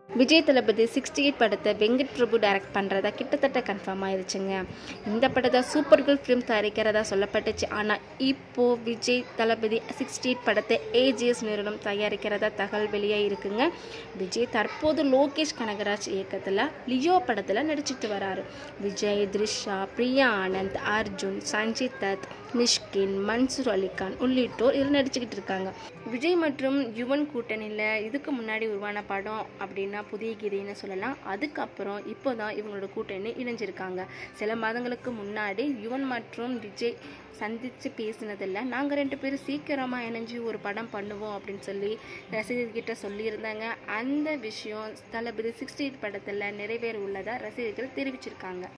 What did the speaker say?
Vijay Thalapathy sixty eight படத்தை வெங்கட் பிரபு direct பண்ணுறதா கிட்டத்தட்ட கன்ஃபார்ம் ஆயிடுச்சுங்க இந்த படத்தை சூப்பர் கேர்ள் ஃபிலிம் தயாரிக்கிறதா சொல்லப்பட்டுச்சு ஆனால் இப்போது விஜய் தளபதி சிக்ஸ்டி எயிட் படத்தை ஏஜிஎஸ் நிறுவனம் தயாரிக்கிறதா தகவல் வெளியே இருக்குங்க விஜய் தற்போது லோகேஷ் கனகராஜ் இயக்கத்தில் லியோ படத்தில் நடிச்சிட்டு வராரு விஜய் த்ரிஷா பிரியா ஆனந்த் அர்ஜுன் சஞ்சித் தத் மிஷ்கின் மன்சூர் அலிகான் உள்ளிட்டோர் இதில் நடிச்சுக்கிட்டு இருக்காங்க விஜய் மற்றும் யுவன் கூட்டணியில் இதுக்கு முன்னாடி உருவான படம் அப்படின்னா புதிய கீதைன்னு சொல்லலாம் அதுக்கப்புறம் இப்போ தான் இவங்களோட கூட்டணி இணைஞ்சிருக்காங்க சில மாதங்களுக்கு முன்னாடி யுவன் மற்றும் விஜய் சந்தித்து பேசினதில்ல நாங்கள் ரெண்டு பேரும் சீக்கிரமாக இணைஞ்சு ஒரு படம் பண்ணுவோம் அப்படின்னு சொல்லி ரசிகர்கிட்ட சொல்லியிருந்தாங்க அந்த விஷயம் தளபதி சிக்ஸ்டி எயிட் படத்தில் நிறைவேற உள்ளதாக ரசிகர்கள் தெரிவிச்சிருக்காங்க